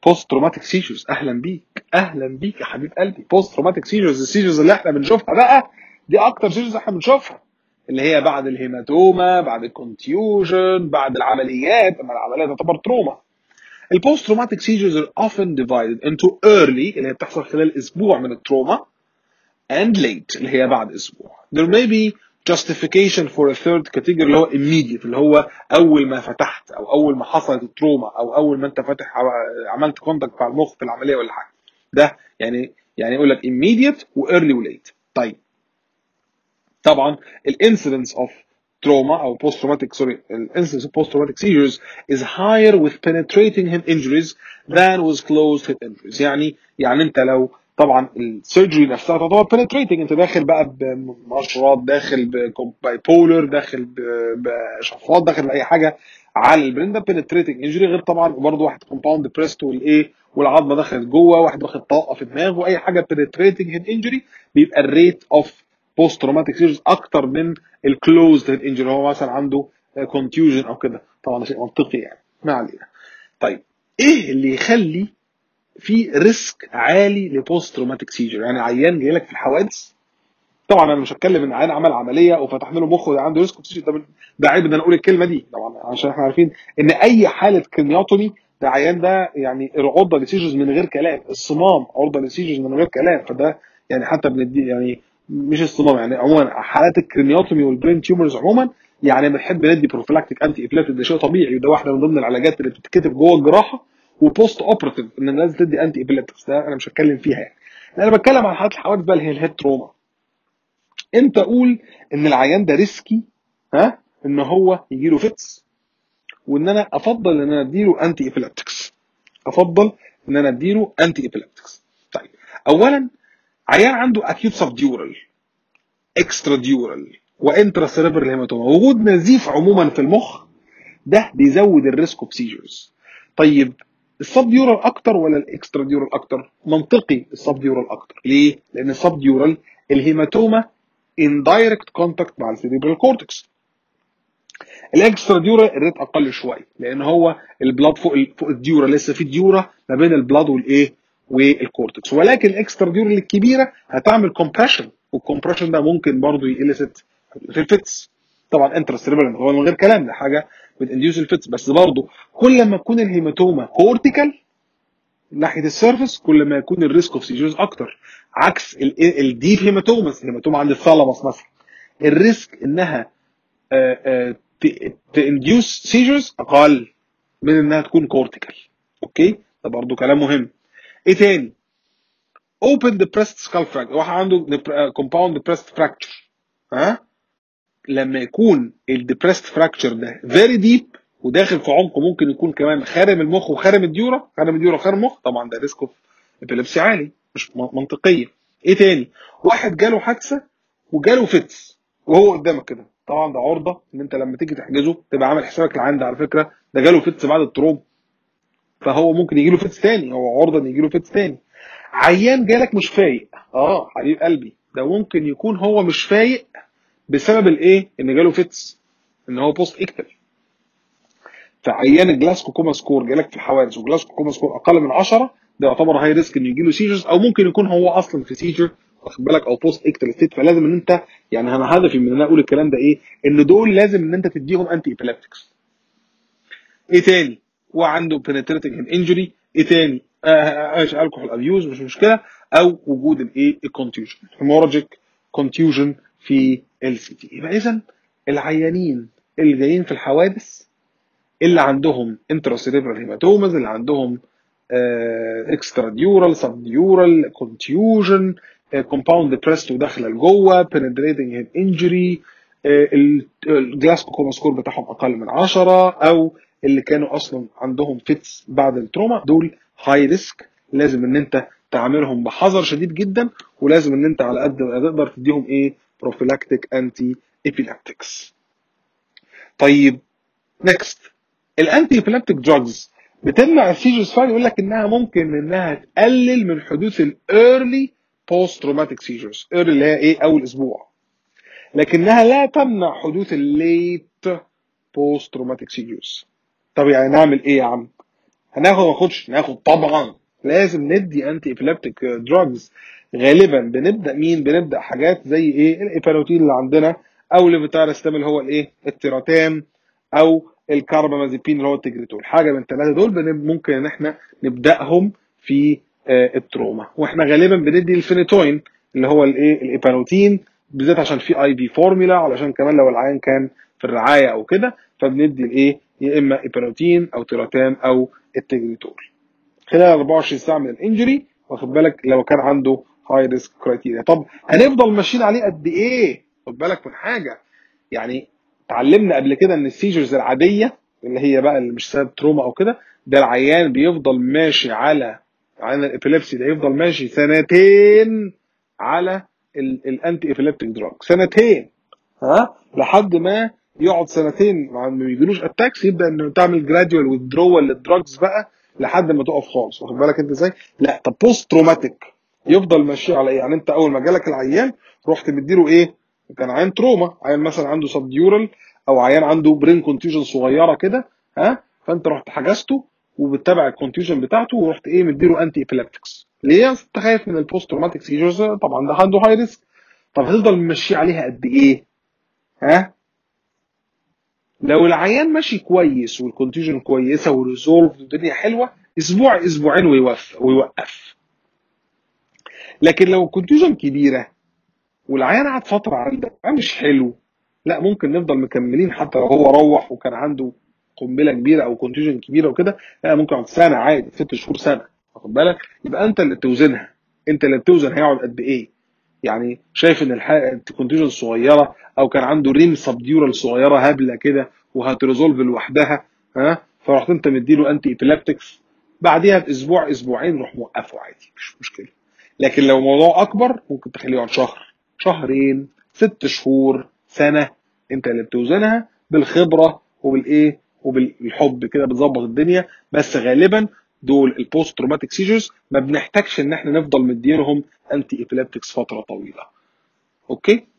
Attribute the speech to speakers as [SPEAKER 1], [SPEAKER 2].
[SPEAKER 1] بوست تروماتيك سيجرز اهلا بيك اهلا بيك يا حبيب قلبي بوست تروماتيك سيجرز السيجرز اللي احنا بنشوفها بقى دي اكتر سيجرز احنا بنشوفها اللي هي بعد الهيماتوما بعد الكونتيوجن بعد العمليات لما العمليه تعتبر تروما البوست تروماتيك سيجرز are often divided into early اللي هي بتحصل خلال اسبوع من التروما and late اللي هي بعد اسبوع there may be justification for a third category اللي هو immediate اللي هو اول ما فتحت او اول ما حصلت التروما او اول ما انت فاتح عملت كونتاكت مع المخ في العمليه ولا حاجه ده يعني يعني يقول لك immediate وايرلي وليت طيب طبعا الانسيدنس اوف trauma او post traumatic sorry الانسيدنس of post traumatic seizures is higher with penetrating head injuries than with closed head injuries يعني يعني انت لو طبعا السيرجري نفسها تعتبر penetrating انت داخل بقى بمشرط داخل ببايبولر داخل بشفاط داخل باي حاجه على البرين ده penetrating injury غير طبعا برضه واحد compound depressed والايه والعظمه دخلت جوه واحد واخد طاقه في دماغه اي حاجه penetrating head injury بيبقى الريت اوف بوست تروماتيك سيرجرز اكتر من الكلوزد هيد انجري هو مثلا عنده كونتيوجن او كده طبعا شيء منطقي يعني ما علينا طيب ايه اللي يخلي في ريسك عالي لبوست تروماتيك سيجر يعني عيان جاي لك في الحوادث طبعا انا مش هتكلم ان عيان عمل عمليه وفتحنا له مخه وده عنده ريسك ده ده عيب ان انا اقول الكلمه دي طبعا عشان احنا عارفين ان اي حاله كرنيوتومي ده عيان ده يعني عرضه لسيجرز من غير كلام الصمام عرضه لسيجرز من غير كلام فده يعني حتى بندي يعني مش الصمام يعني عموما حالات الكرنيوتومي والبرين تيومرز عموما يعني بنحب ندي بروفيلاكتيك انتي ابليتيك ده شيء طبيعي وده واحده من ضمن العلاجات اللي بتتكتب جوه الجراحه وبوست اوبراتيف ان لازم تدي انتي ابليتكس ده انا مش هتكلم فيها يعني انا بتكلم عن حالات الحوادث بقى اللي هي الهيد تروما امتى اقول ان العيان ده ريسكي ها ان هو يجي له فيتس وان انا افضل ان انا اديله انتي ابليتكس افضل ان انا اديله انتي ابليتكس طيب اولا عيان عنده اكيوت سبديورال اكسترا ديورال وانترا سيريبرال هيماتوما وجود نزيف عموما في المخ ده بيزود الريسك اوف سيجرز طيب السب ديورال اكتر ولا الاكسترا ديورال اكتر منطقي السب ديورال اكتر ليه لان السب ديورال الهيماتوما ان دايركت كونتاكت مع السيريبرال كورتكس الاكسترا ديورال الريت اقل شويه لان هو البلاد فوق فوق الديورا لسه في ديورا ما بين البلاد والايه والكورتكس ولكن الاكسترا ديورال الكبيره هتعمل كومبريشن والكومبريشن ده ممكن برضه يلست في الفيتس طبعا انترا سيريبرال هو من غير كلام ده حاجه بتنديوس الفيتس بس برضه كل ما تكون الهيماتوما كورتيكال ناحيه السيرفس كل ما يكون الريسك اوف سيجرز اكتر عكس الديب هيماتوماس الهيماتوما عند الثالاموس مثلا الريسك انها تنديوس سيجرز اقل من انها تكون كورتيكال اوكي ده برضه كلام مهم ايه تاني open depressed skull fracture واحد عنده compound depressed fracture ها لما يكون الديبريست فراكشر ده فيري ديب وداخل في عمق ممكن يكون كمان خارم المخ وخارم الديورا خارم الديورا وخارم المخ طبعا ده ريسك اوف ابيليبسي عالي مش منطقيه ايه تاني واحد جاله حادثه وجاله فيتس وهو قدامك كده طبعا ده عرضه ان انت لما تيجي تحجزه تبقى عامل حسابك العين ده على فكره ده جاله فيتس بعد التروم فهو ممكن يجي له فيتس تاني هو عرضه ان يجي له فيتس تاني عيان جالك مش فايق اه حبيب قلبي ده ممكن يكون هو مش فايق بسبب الايه ان جاله فيتس ان هو بوست اكتل فعيان الجلاسكو كوما سكور جالك في الحوادث وجلاسكو كوما سكور اقل من 10 ده يعتبر هاي ريسك انه يجي له سيجرز او ممكن يكون هو اصلا في سيجر واخد بالك او بوست اكتل ستيت فلازم ان انت يعني انا هدفي من ان انا اقول الكلام ده ايه ان دول لازم ان انت تديهم انتي ابيليبتكس ايه تاني وعنده بنتريتنج انجري ايه تاني ايش الكحول ابيوز مش مشكله او وجود الايه الكونتيوجن هيموراجيك كونتيوجن في ال سي تي يبقى اذا العيانين اللي جايين في الحوادث اللي عندهم انتراسيريبرال هيماتومز اللي عندهم اكسترا ديورال سب ديورال كونتيوجن كومباوند ديبريست وداخله لجوه بنتريتنج هيد انجري الجلاسكو كوما سكور بتاعهم اقل من 10 او اللي كانوا اصلا عندهم فيتس بعد التروما دول هاي ريسك لازم ان انت تعاملهم بحذر شديد جدا ولازم ان انت على قد ما تقدر تديهم ايه بروفيلاكتيك انتي ايبيلاكتكس طيب نكست الانتي ايبيلاكتيك دراجز بتمنع السيجرز فعلا يقول لك انها ممكن انها تقلل من حدوث الايرلي بوست تروماتيك سيجرز ايرلي اللي هي ايه اول اسبوع لكنها لا تمنع حدوث الليت بوست تروماتيك سيجرز طب يعني نعمل ايه يا عم هناخد ما ناخدش ناخد طبعا لازم ندي انتي ابيليبتيك دراجز غالبا بنبدا مين بنبدا حاجات زي ايه الايبانوتين اللي عندنا او ليفيتارستام اللي هو الايه التيراتام او الكاربامازيبين اللي هو التجريتول حاجه من الثلاثه دول بنب- ممكن ان احنا نبداهم في آه، التروما واحنا غالبا بندي الفينيتوين اللي هو الايه الايبانوتين بالذات عشان في اي بي فورمولا علشان كمان لو العيان كان في الرعايه او كده فبندي الايه يا اما ايبانوتين او تيراتام او التجريتول خلال 24 ساعه من الانجري واخد بالك لو كان عنده هاي ريسك كرايتيريا طب هنفضل ماشيين عليه قد ايه خد بالك من حاجه يعني اتعلمنا قبل كده ان السيجرز العاديه اللي هي بقى اللي مش سبب تروما او كده ده العيان بيفضل ماشي على عيان الابيليبسي ده يفضل ماشي سنتين على الانتي ابيليبتيك دراج سنتين ها لحد ما يقعد سنتين ما ما بيجيلوش اتاكس يبدا انه تعمل جراديوال ويدرول للدراجز بقى لحد ما تقف خالص واخد بالك انت ازاي؟ لا طب بوست تروماتيك يفضل ماشي على ايه؟ يعني انت اول ما جالك العيان رحت مديله ايه؟ كان عيان تروما عيان مثلا عنده سبديورال او عيان عنده برين كونتيوجن صغيره كده ها فانت رحت حجزته وبتتابع الكونتيوجن بتاعته ورحت ايه مديله انتي ابيليبتكس ليه؟ أصل انت خايف من البوست تروماتيك سيجرز طبعا ده عنده هاي ريسك طب هتفضل ممشيه عليها قد ايه؟ ها؟ لو العيان ماشي كويس والكونتيجن كويسه وريزولف والدنيا حلوه اسبوع اسبوعين ويوقف ويوقف لكن لو الكونتيجن كبيره والعيان قعد فتره عنده مش حلو لا ممكن نفضل مكملين حتى لو هو روح وكان عنده قنبله كبيره او كونتيجن كبيره وكده لا ممكن يقعد سنه عادي ست شهور سنه واخد بالك يبقى انت اللي بتوزنها انت اللي بتوزن هيقعد قد ايه يعني شايف ان الكونتيجن صغيره او كان عنده ريم سبديورال صغيره هبله كده وهتريزولف لوحدها ها فرحت انت مديله انتي ايبيليبتكس بعديها باسبوع اسبوعين روح موقفه عادي مش مشكله لكن لو موضوع اكبر ممكن تخليه يقعد شهر شهرين ست شهور سنه انت اللي بتوزنها بالخبره وبالايه وبالحب كده بتظبط الدنيا بس غالبا دول البوست تروماتيك سيجرز ما بنحتاجش ان احنا نفضل مدينهم انتي ايبيليبتكس فتره طويله اوكي